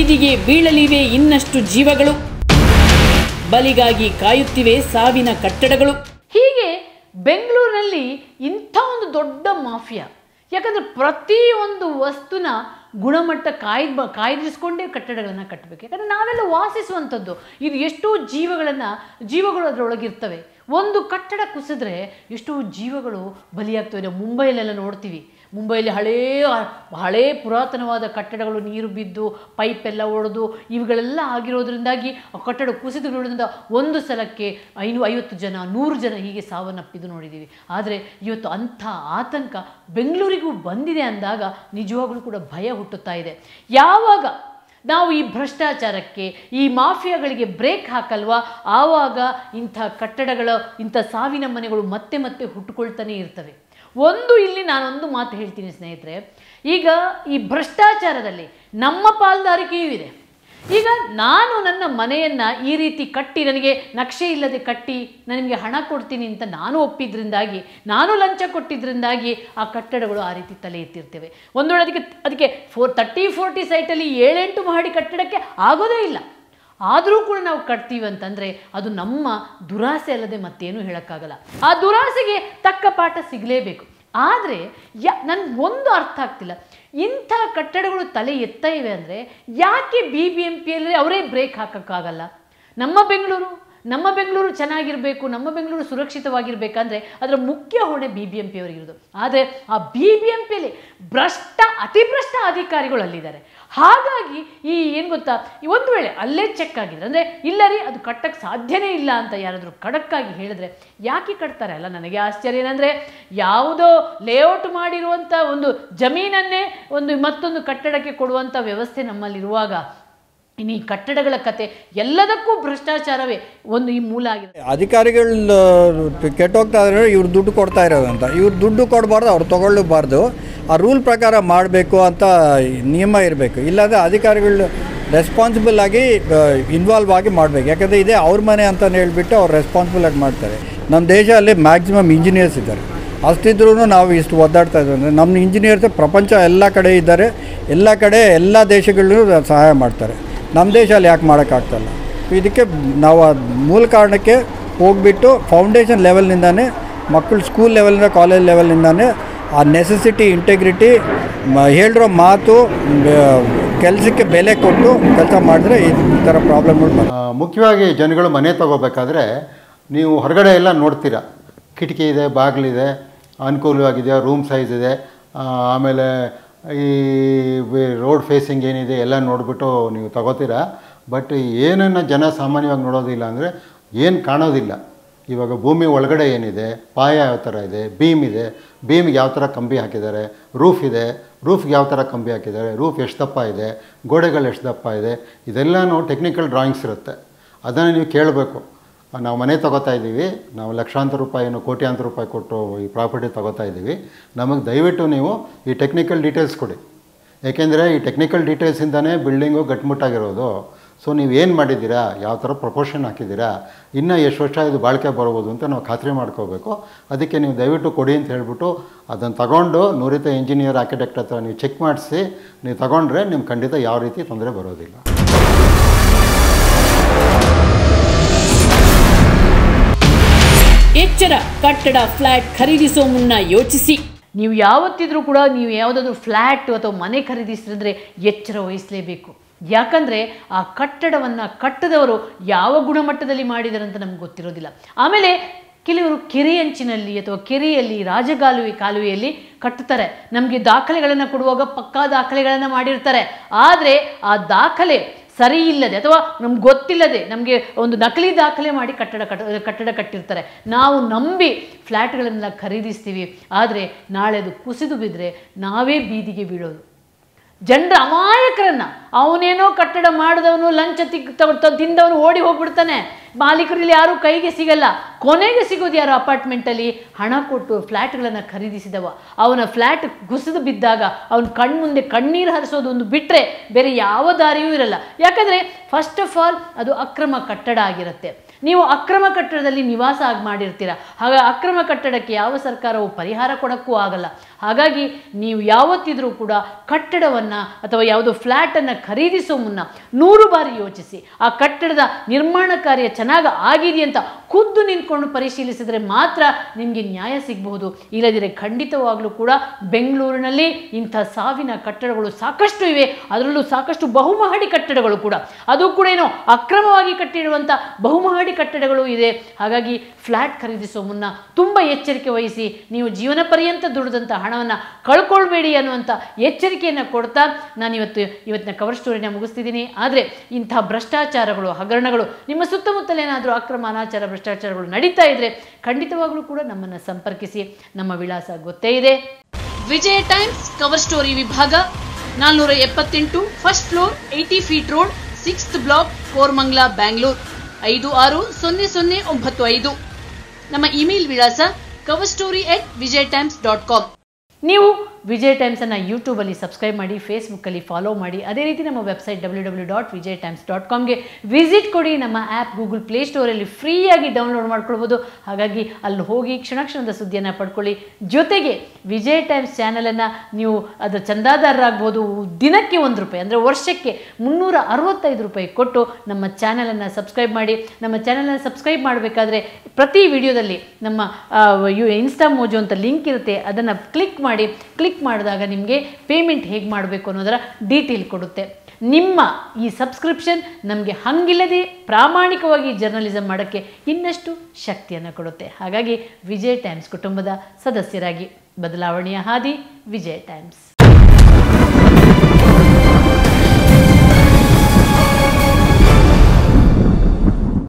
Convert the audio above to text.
ಬೀದಿಗೆ ಬೀಳಲಿವೆ ಇನ್ನಷ್ಟು ಜೀವಗಳು ಬಲಿಗಾಗಿ ಕಾಯುತ್ತಿವೆ ಸಾವಿನ ಕಟ್ಟಡಗಳು ಹೀಗೆ ಬೆಂಗಳೂರಿನಲ್ಲಿ ಇಂಥ ಒಂದು ದೊಡ್ಡ ಮಾಫಿಯಾ ಯಾಕಂದರೆ ಪ್ರತಿಯೊಂದು ವಸ್ತುನ ಗುಣಮಟ್ಟ ಕಾಯ್ದು ಬ ಕಾಯ್ದಿರಿಸ್ಕೊಂಡೇ ಕಟ್ಟಡಗಳನ್ನು ಕಟ್ಟಬೇಕು ಯಾಕಂದರೆ ನಾವೆಲ್ಲ ವಾಸಿಸುವಂಥದ್ದು ಇದು ಎಷ್ಟೋ ಜೀವಗಳನ್ನು ಜೀವಗಳು ಅದರೊಳಗಿರ್ತವೆ ಒಂದು ಕಟ್ಟಡ ಕುಸಿದ್ರೆ ಎಷ್ಟೋ ಜೀವಗಳು ಬಲಿಯಾಗ್ತವೆ ನಾವು ಮುಂಬೈಲೆಲ್ಲ ನೋಡ್ತೀವಿ ಮುಂಬೈಲಿ ಹಳೇ ಹಳೇ ಪುರಾತನವಾದ ಕಟ್ಟಡಗಳು ನೀರು ಬಿದ್ದು ಪೈಪ್ ಎಲ್ಲ ಒಡೆದು ಇವುಗಳೆಲ್ಲ ಆಗಿರೋದ್ರಿಂದಾಗಿ ಆ ಕಟ್ಟಡ ಕುಸಿದು ಬೀಳೋದ್ರಿಂದ ಒಂದು ಸಲಕ್ಕೆ ಐನು ಐವತ್ತು ಜನ ನೂರು ಜನ ಹೀಗೆ ಸಾವನ್ನಪ್ಪಿದ್ದು ನೋಡಿದ್ದೀವಿ ಆದರೆ ಇವತ್ತು ಅಂಥ ಆತಂಕ ಬೆಂಗಳೂರಿಗೂ ಬಂದಿದೆ ಅಂದಾಗ ನಿಜವಾಗ್ಲೂ ಕೂಡ ಭಯ ಹುಟ್ಟುತ್ತಾ ಇದೆ ಯಾವಾಗ ನಾವು ಈ ಭ್ರಷ್ಟಾಚಾರಕ್ಕೆ ಈ ಮಾಫಿಯಾಗಳಿಗೆ ಬ್ರೇಕ್ ಹಾಕಲ್ವಾ ಆವಾಗ ಇಂಥ ಕಟ್ಟಡಗಳ ಇಂಥ ಸಾವಿನ ಮನೆಗಳು ಮತ್ತೆ ಮತ್ತೆ ಹುಟ್ಟುಕೊಳ್ತಾನೆ ಇರ್ತವೆ ಒಂದು ಇಲ್ಲಿ ನಾನೊಂದು ಮಾತು ಹೇಳ್ತೀನಿ ಸ್ನೇಹಿತರೆ ಈಗ ಈ ಭ್ರಷ್ಟಾಚಾರದಲ್ಲಿ ನಮ್ಮ ಪಾಲ್ದಾರಿಕೆಯೂ ಇದೆ ಈಗ ನಾನು ನನ್ನ ಮನೆಯನ್ನು ಈ ರೀತಿ ಕಟ್ಟಿ ನನಗೆ ನಕ್ಷೆ ಇಲ್ಲದೆ ಕಟ್ಟಿ ನಾನು ನಿಮಗೆ ಹಣ ಕೊಡ್ತೀನಿ ಅಂತ ನಾನು ಒಪ್ಪಿದ್ರಿಂದಾಗಿ ನಾನು ಲಂಚ ಕೊಟ್ಟಿದ್ರಿಂದಾಗಿ ಆ ಕಟ್ಟಡಗಳು ಆ ರೀತಿ ತಲೆ ಎತ್ತಿರ್ತೇವೆ ಒಂದು ವೇಳೆ ಅದಕ್ಕೆ ಅದಕ್ಕೆ ಫೋರ್ ತರ್ಟಿ ಫೋರ್ಟಿ ಸೈಟಲ್ಲಿ ಏಳೆಂಟು ಮಹಡಿ ಕಟ್ಟಡಕ್ಕೆ ಆಗೋದೇ ಇಲ್ಲ ಆದರೂ ಕೂಡ ನಾವು ಕಟ್ತೀವಿ ಅಂತಂದರೆ ಅದು ನಮ್ಮ ದುರಾಸೆ ಅಲ್ಲದೆ ಮತ್ತೇನು ಹೇಳೋಕ್ಕಾಗಲ್ಲ ಆ ದುರಾಸೆಗೆ ತಕ್ಕ ಪಾಠ ಸಿಗಲೇಬೇಕು ಆದರೆ ಯಾ ನನ್ಗೆ ಒಂದು ಅರ್ಥ ಆಗ್ತಿಲ್ಲ ಇಂಥ ಕಟ್ಟಡಗಳು ತಲೆ ಎತ್ತ ಇವೆ ಅಂದರೆ ಯಾಕೆ ಬಿ ಬಿ ಎಂ ಪಿಯಲ್ಲಿ ಅವರೇ ಬ್ರೇಕ್ ಹಾಕೋಕ್ಕಾಗಲ್ಲ ನಮ್ಮ ಬೆಂಗಳೂರು ನಮ್ಮ ಬೆಂಗಳೂರು ಚೆನ್ನಾಗಿರಬೇಕು ನಮ್ಮ ಬೆಂಗಳೂರು ಸುರಕ್ಷಿತವಾಗಿರಬೇಕಂದ್ರೆ ಅದರ ಮುಖ್ಯ ಹೊಣೆ ಬಿ ಬಿ ಎಂ ಪಿ ಅವರಿಗಿರೋದು ಆದರೆ ಆ ಬಿ ಬಿ ಎಂ ಪಿಯಲ್ಲಿ ಭ್ರಷ್ಟ ಅತಿಭ್ರಷ್ಟ ಅಧಿಕಾರಿಗಳು ಅಲ್ಲಿದ್ದಾರೆ ಹಾಗಾಗಿ ಈ ಏನು ಗೊತ್ತಾ ಈ ಒಂದು ವೇಳೆ ಅಲ್ಲೇ ಚೆಕ್ ಆಗಿದ್ರೆ ಅಂದರೆ ಇಲ್ಲ ರೀ ಅದು ಕಟ್ಟಕ್ಕೆ ಸಾಧ್ಯನೇ ಇಲ್ಲ ಅಂತ ಯಾರಾದರೂ ಖಡಕ್ಕಾಗಿ ಹೇಳಿದ್ರೆ ಯಾಕೆ ಕಟ್ತಾರೆ ಅಲ್ಲ ನನಗೆ ಆಶ್ಚರ್ಯ ಏನಂದರೆ ಯಾವುದೋ ಲೇಔಟ್ ಮಾಡಿರುವಂಥ ಒಂದು ಜಮೀನನ್ನೇ ಒಂದು ಮತ್ತೊಂದು ಕಟ್ಟಡಕ್ಕೆ ಕೊಡುವಂಥ ವ್ಯವಸ್ಥೆ ನಮ್ಮಲ್ಲಿರುವಾಗ ಇನ್ನು ಈ ಕಟ್ಟಡಗಳ ಕತೆ ಎಲ್ಲದಕ್ಕೂ ಭ್ರಷ್ಟಾಚಾರವೇ ಒಂದು ಈ ಮೂಲ ಆಗಿದೆ ಅಧಿಕಾರಿಗಳು ಕೆಟ್ಟೋಗ್ತಾ ಇದ್ರೆ ಇವ್ರು ದುಡ್ಡು ಕೊಡ್ತಾ ಇರೋದಂತ ಇವ್ರು ದುಡ್ಡು ಕೊಡಬಾರ್ದು ಅವ್ರು ತೊಗೊಳ್ಳಬಾರ್ದು ಆ ರೂಲ್ ಪ್ರಕಾರ ಮಾಡಬೇಕು ಅಂತ ನಿಯಮ ಇರಬೇಕು ಇಲ್ಲಾಂದರೆ ಅಧಿಕಾರಿಗಳು ರೆಸ್ಪಾನ್ಸಿಬಲ್ ಆಗಿ ಇನ್ವಾಲ್ವ್ ಆಗಿ ಮಾಡಬೇಕು ಯಾಕಂದರೆ ಇದೇ ಅವ್ರ ಮನೆ ಅಂತಲೇ ಹೇಳ್ಬಿಟ್ಟು ಅವ್ರು ರೆಸ್ಪಾನ್ಸಿಬಲ್ ಆಗಿ ಮಾಡ್ತಾರೆ ನಮ್ಮ ದೇಶದಲ್ಲಿ ಮ್ಯಾಕ್ಸಿಮಮ್ ಇಂಜಿನಿಯರ್ಸ್ ಇದ್ದಾರೆ ಅಷ್ಟಿದ್ರೂ ನಾವು ಇಷ್ಟು ಒದ್ದಾಡ್ತಾ ಇದ್ದೀವಿ ಅಂದರೆ ನಮ್ಮ ಇಂಜಿನಿಯರ್ಸ್ ಪ್ರಪಂಚ ಎಲ್ಲ ಕಡೆ ಇದ್ದಾರೆ ಎಲ್ಲ ಕಡೆ ಎಲ್ಲ ದೇಶಗಳೂ ಸಹಾಯ ಮಾಡ್ತಾರೆ ನಮ್ಮ ದೇಶದಲ್ಲಿ ಯಾಕೆ ಮಾಡೋಕ್ಕಾಗ್ತಲ್ಲ ಇದಕ್ಕೆ ನಾವು ಆ ಮೂಲ ಕಾರಣಕ್ಕೆ ಹೋಗ್ಬಿಟ್ಟು ಫೌಂಡೇಶನ್ ಲೆವೆಲ್ನಿಂದಾನೇ ಮಕ್ಕಳು ಸ್ಕೂಲ್ ಲೆವೆಲಿಂದ ಕಾಲೇಜ್ ಲೆವೆಲ್ನಿಂದಾನೇ ಆ ನೆಸೆಸಿಟಿ ಇಂಟೆಗ್ರಿಟಿ ಹೇಳಿರೋ ಮಾತು ಕೆಲಸಕ್ಕೆ ಬೆಲೆ ಕೊಟ್ಟು ಕೆಲಸ ಮಾಡಿದ್ರೆ ಈ ಥರ ಪ್ರಾಬ್ಲಮ್ಗಳು ಬರ್ತವೆ ಆ, ಮುಖ್ಯವಾಗಿ ಜನಗಳು ಮನೆ ತಗೋಬೇಕಾದ್ರೆ ನೀವು ಹೊರಗಡೆ ಎಲ್ಲ ನೋಡ್ತೀರಾ ಕಿಟಕಿ ಇದೆ ಬಾಗಿಲಿದೆ ಅನುಕೂಲವಾಗಿದೆ ರೂಮ್ ಸೈಜ್ ಇದೆ ಆ, ಆಮೇಲೆ ಈ ರೋಡ್ ಫೇಸಿಂಗ್ ಏನಿದೆ ಎಲ್ಲ ನೋಡಿಬಿಟ್ಟು ನೀವು ತಗೋತೀರಾ ಬಟ್ ಏನನ್ನು ಜನ ಸಾಮಾನ್ಯವಾಗಿ ನೋಡೋದಿಲ್ಲ ಅಂದರೆ ಏನು ಕಾಣೋದಿಲ್ಲ ಇವಾಗ ಭೂಮಿ ಒಳಗಡೆ ಏನಿದೆ ಪಾಯ ಯಾವ ಥರ ಇದೆ ಬೀಮ್ ಇದೆ ಬೀಮ್ಗೆ ಯಾವ ಥರ ಕಂಬಿ ಹಾಕಿದ್ದಾರೆ ರೂಫ್ ಇದೆ ರೂಫ್ಗೆ ಯಾವ ಥರ ಕಂಬಿ ಹಾಕಿದ್ದಾರೆ ರೂಫ್ ಎಷ್ಟು ದಪ್ಪ ಇದೆ ಗೋಡೆಗಳು ಎಷ್ಟು ದಪ್ಪ ಇದೆ ಇದೆಲ್ಲನೂ ಟೆಕ್ನಿಕಲ್ ಡ್ರಾಯಿಂಗ್ಸ್ ಇರುತ್ತೆ ಅದನ್ನು ನೀವು ಕೇಳಬೇಕು ನಾವು ಮನೆ ತಗೋತಾ ಇದ್ದೀವಿ ನಾವು ಲಕ್ಷಾಂತರ ರೂಪಾಯಿನು ಕೋಟ್ಯಾಂತರ ರೂಪಾಯಿ ಕೊಟ್ಟು ಈ ಪ್ರಾಪರ್ಟಿ ತಗೋತಾ ಇದ್ದೀವಿ ನಮಗೆ ದಯವಿಟ್ಟು ನೀವು ಈ ಟೆಕ್ನಿಕಲ್ ಡೀಟೇಲ್ಸ್ ಕೊಡಿ ಏಕೆಂದರೆ ಈ ಟೆಕ್ನಿಕಲ್ ಡೀಟೇಲ್ಸಿಂದನೇ ಬಿಲ್ಡಿಂಗು ಗಟ್ಟಿಮುಟ್ಟಾಗಿರೋದು ಸೊ ನೀವು ಏನು ಮಾಡಿದ್ದೀರಾ ಯಾವ ಥರ ಪ್ರಪೋರ್ಷನ್ ಹಾಕಿದ್ದೀರಾ ಇನ್ನೂ ಎಷ್ಟು ವರ್ಷ ಇದು ಬಾಳಿಕೆ ಬರ್ಬೋದು ಅಂತ ನಾವು ಖಾತ್ರಿ ಮಾಡ್ಕೋಬೇಕು ಅದಕ್ಕೆ ನೀವು ದಯವಿಟ್ಟು ಕೊಡಿ ಅಂತ ಹೇಳ್ಬಿಟ್ಟು ಅದನ್ನು ತಗೊಂಡು ನುರಿತ ಇಂಜಿನಿಯರ್ ಆರ್ಕಿಟೆಕ್ಟ್ ಹತ್ರ ನೀವು ಚೆಕ್ ಮಾಡಿಸಿ ನೀವು ತಗೊಂಡ್ರೆ ನಿಮ್ಗೆ ಖಂಡಿತ ಯಾವ ರೀತಿ ತೊಂದರೆ ಬರೋದಿಲ್ಲ ಎಚ್ಚರ ಕಟ್ಟಡ ಫ್ಲಾಟ್ ಖರೀದಿಸೋ ಮುನ್ನ ಯೋಚಿಸಿ ನೀವು ಯಾವತ್ತಿದ್ರೂ ಕೂಡ ನೀವು ಯಾವುದಾದ್ರೂ ಫ್ಲ್ಯಾಟ್ ಅಥವಾ ಮನೆ ಖರೀದಿಸಿದ್ರೆ ಎಚ್ಚರ ವಹಿಸಲೇಬೇಕು ಯಾಕಂದರೆ ಆ ಕಟ್ಟಡವನ್ನು ಕಟ್ಟದವರು ಯಾವ ಗುಣಮಟ್ಟದಲ್ಲಿ ಮಾಡಿದ್ದಾರೆ ಅಂತ ನಮ್ಗೆ ಗೊತ್ತಿರೋದಿಲ್ಲ ಆಮೇಲೆ ಕೆಲವರು ಕೆರೆ ಅಂಚಿನಲ್ಲಿ ಅಥವಾ ಕೆರೆಯಲ್ಲಿ ರಾಜಗಾಲುವೆ ಕಾಲುವೆಯಲ್ಲಿ ಕಟ್ಟುತ್ತಾರೆ ನಮಗೆ ದಾಖಲೆಗಳನ್ನು ಕೊಡುವಾಗ ಪಕ್ಕಾ ದಾಖಲೆಗಳನ್ನು ಮಾಡಿರ್ತಾರೆ ಆದರೆ ಆ ದಾಖಲೆ ಸರಿ ಇಲ್ಲದೆ ಅಥವಾ ನಮ್ಗೆ ಗೊತ್ತಿಲ್ಲದೆ ನಮಗೆ ಒಂದು ನಕಲಿ ದಾಖಲೆ ಮಾಡಿ ಕಟ್ಟಡ ಕಟ್ಟ ಕಟ್ಟಡ ಕಟ್ಟಿರ್ತಾರೆ ನಾವು ನಂಬಿ ಫ್ಲ್ಯಾಟ್ಗಳನ್ನೆಲ್ಲ ಖರೀದಿಸ್ತೀವಿ ಆದರೆ ನಾಳೆ ಅದು ಕುಸಿದು ಬಿದ್ದರೆ ನಾವೇ ಬೀದಿಗೆ ಬೀಳೋದು ಜನರ ಅಮಾಯಕರನ್ನ ಅವನೇನೋ ಕಟ್ಟಡ ಮಾಡಿದವನು ಲಂಚ ತಿಕ್ ತಗೊ- ತ- ತಿಂದವನು ಓಡಿ ಹೋಗ್ಬಿಡ್ತಾನೆ ಮಾಲೀಕರಲ್ಲಿ ಯಾರೂ ಕೈಗೆ ಸಿಗಲ್ಲ ಕೊನೆಗೆ ಸಿಗೋದು ಯಾರು ಅಪಾರ್ಟ್ಮೆಂಟಲ್ಲಿ ಹಣ ಕೊಟ್ಟು ಫ್ಲ್ಯಾಟ್ಗಳನ್ನು ಖರೀದಿಸಿದವ ಅವನ ಫ್ಲ್ಯಾಟ್ ಕುಸಿದು ಬಿದ್ದಾಗ ಅವನ ಕಣ್ಮುಂದೆ ಕಣ್ಣೀರು ಹರಿಸೋದು ಒಂದು ಬಿಟ್ಟರೆ ಬೇರೆ ಯಾವ ದಾರಿಯೂ ಇರಲ್ಲ ಯಾಕಂದರೆ ಫಸ್ಟ್ ಆಫ್ ಆಲ್ ಅದು ಅಕ್ರಮ ಕಟ್ಟಡ ಆಗಿರುತ್ತೆ ನೀವು ಅಕ್ರಮ ಕಟ್ಟಡದಲ್ಲಿ ನಿವಾಸ ಆಗಿ ಮಾಡಿರ್ತೀರ ಹಾಗ ಅಕ್ರಮ ಕಟ್ಟಡಕ್ಕೆ ಯಾವ ಸರ್ಕಾರವು ಪರಿಹಾರ ಕೊಡೋಕ್ಕೂ ಆಗಲ್ಲ ಹಾಗಾಗಿ ನೀವು ಯಾವತ್ತಿದ್ರೂ ಕೂಡ ಕಟ್ಟಡವನ್ನು ಅಥವಾ ಯಾವುದೋ ಫ್ಲ್ಯಾಟನ್ನು ಖರೀದಿಸೋ ಮುನ್ನ ನೂರು ಬಾರಿ ಯೋಚಿಸಿ ಆ ಕಟ್ಟಡದ ನಿರ್ಮಾಣ ಕಾರ್ಯ ಚೆನ್ನಾಗಿ ಆಗಿದೆ ಅಂತ ಖುದ್ದು ನಿಂತ್ಕೊಂಡು ಪರಿಶೀಲಿಸಿದರೆ ಮಾತ್ರ ನಿಮಗೆ ನ್ಯಾಯ ಸಿಗಬಹುದು ಇಲ್ಲದಿದ್ದರೆ ಖಂಡಿತವಾಗಲೂ ಕೂಡ ಬೆಂಗಳೂರಿನಲ್ಲಿ ಇಂಥ ಸಾವಿನ ಕಟ್ಟಡಗಳು ಸಾಕಷ್ಟು ಇವೆ ಅದರಲ್ಲೂ ಸಾಕಷ್ಟು ಬಹುಮಹಡಿ ಕಟ್ಟಡಗಳು ಕೂಡ ಅದು ಕೂಡ ಏನೋ ಅಕ್ರಮವಾಗಿ ಕಟ್ಟಿರುವಂಥ ಬಹುಮಹಡಿ ಕಟ್ಟಡಗಳು ಇದೆ ಹಾಗಾಗಿ ಫ್ಲ್ಯಾಟ್ ಖರೀದಿಸೋ ಮುನ್ನ ತುಂಬ ಎಚ್ಚರಿಕೆ ವಹಿಸಿ ನೀವು ಜೀವನ ಪರ್ಯಂತ ದುಡಿದಂಥ ಹಣವನ್ನು ಕಳ್ಕೊಳ್ಬೇಡಿ ಅನ್ನುವಂಥ ಎಚ್ಚರಿಕೆಯನ್ನು ಕೊಡ್ತಾ ನಾನು ಇವತ್ತು ಇವತ್ತಿನ ಕವರ್ ಸ್ಟೋರಿನ ಮುಗಿಸ್ತಿದ್ದೀನಿ ಆದರೆ ಇಂಥ ಭ್ರಷ್ಟಾಚಾರಗಳು ಹಗರಣಗಳು ನಿಮ್ಮ ಸುತ್ತಮುತ್ತಲೇನಾದರೂ ಅಕ್ರಮ ಅನಾಚಾರ ಭ್ರಷ್ಟಾಚಾರಗಳು ನಡೀತಾ ಇದ್ದರೆ ಖಂಡಿತವಾಗಲೂ ಕೂಡ ನಮ್ಮನ್ನು ಸಂಪರ್ಕಿಸಿ ನಮ್ಮ ವಿಳಾಸ ಗೊತ್ತೇ ಇದೆ ವಿಜಯ ಟೈಮ್ಸ್ ಕವರ್ ಸ್ಟೋರಿ ವಿಭಾಗ ನಾಲ್ನೂರ ಎಪ್ಪತ್ತೆಂಟು first floor eighty feet road sixth block Koramangala Bangalore ಐದು ಆರು ಸೊನ್ನೆ ಸೊನ್ನೆ ಒಂಬತ್ತು ಐದು ನಮ್ಮ ಇಮೇಲ್ ವಿಳಾಸ cover story at Vijay times dot com ನೀವು ವಿಜಯ್ ಟೈಮ್ಸನ್ನು ಯೂಟ್ಯೂಬಲ್ಲಿ ಸಬ್ಸ್ಕ್ರೈಬ್ ಮಾಡಿ ಫೇಸ್ಬುಕ್ಕಲ್ಲಿ ಫಾಲೋ ಮಾಡಿ ಅದೇ ರೀತಿ ನಮ್ಮ website W W dot Vijay times dot ಕಾಮ್ಗೆ ವಿಸಿಟ್ ಕೊಡಿ ನಮ್ಮ ಆ್ಯಪ್ ಗೂಗಲ್ ಪ್ಲೇಸ್ಟೋರಲ್ಲಿ ಫ್ರೀಯಾಗಿ ಡೌನ್ಲೋಡ್ ಮಾಡ್ಕೊಳ್ಬೋದು ಹಾಗಾಗಿ ಅಲ್ಲಿ ಹೋಗಿ ಕ್ಷಣ ಕ್ಷಣದ ಸುದ್ದಿಯನ್ನು ಪಡ್ಕೊಳ್ಳಿ ಜೊತೆಗೆ ವಿಜಯ್ ಟೈಮ್ಸ್ ಚಾನಲನ್ನು ನೀವು ಅದರ ಚಂದಾದಾರರಾಗ್ಬೋದು ದಿನಕ್ಕೆ ಒಂದು ರೂಪಾಯಿ ಅಂದರೆ ವರ್ಷಕ್ಕೆ ಮುನ್ನೂರ ಅರವತ್ತೈದು ರೂಪಾಯಿ ಕೊಟ್ಟು ನಮ್ಮ ಚಾನಲನ್ನು ಸಬ್ಸ್ಕ್ರೈಬ್ ಮಾಡಿ ನಮ್ಮ ಚಾನಲನ್ನು ಸಬ್ಸ್ಕ್ರೈಬ್ ಮಾಡಬೇಕಾದ್ರೆ ಪ್ರತಿ ವಿಡಿಯೋದಲ್ಲಿ ನಮ್ಮ ಆ, ಯು ಇನ್ಸ್ಟಾ ಮೋಜು ಅಂತ ಲಿಂಕ್ ಇರುತ್ತೆ ಅದನ್ನು ಕ್ಲಿಕ್ ಮಾಡಿ ಕ್ಲಿಕ್ ಮಾಡಿದಾಗ ನಿಮಗೆ ಪೇಮೆಂಟ್ ಹೇಗೆ ಮಾಡಬೇಕು ಅನ್ನೋದರ ಡೀಟೇಲ್ ಕೊಡುತ್ತೆ ನಿಮ್ಮ ಈ ಸಬ್ಸ್ಕ್ರಿಪ್ಷನ್ ನಮಗೆ ಹಂಗಿಲ್ಲದೆ ಪ್ರಾಮಾಣಿಕವಾಗಿ ಜರ್ನಲಿಸಮ್ ಮಾಡೋಕ್ಕೆ ಇನ್ನಷ್ಟು ಶಕ್ತಿಯನ್ನು ಕೊಡುತ್ತೆ ಹಾಗಾಗಿ ವಿಜಯ್ ಟೈಮ್ಸ್ ಕುಟುಂಬದ ಸದಸ್ಯರಾಗಿ ಬದಲಾವಣೆಯ ಹಾದಿ ವಿಜಯ್ ಟೈಮ್ಸ್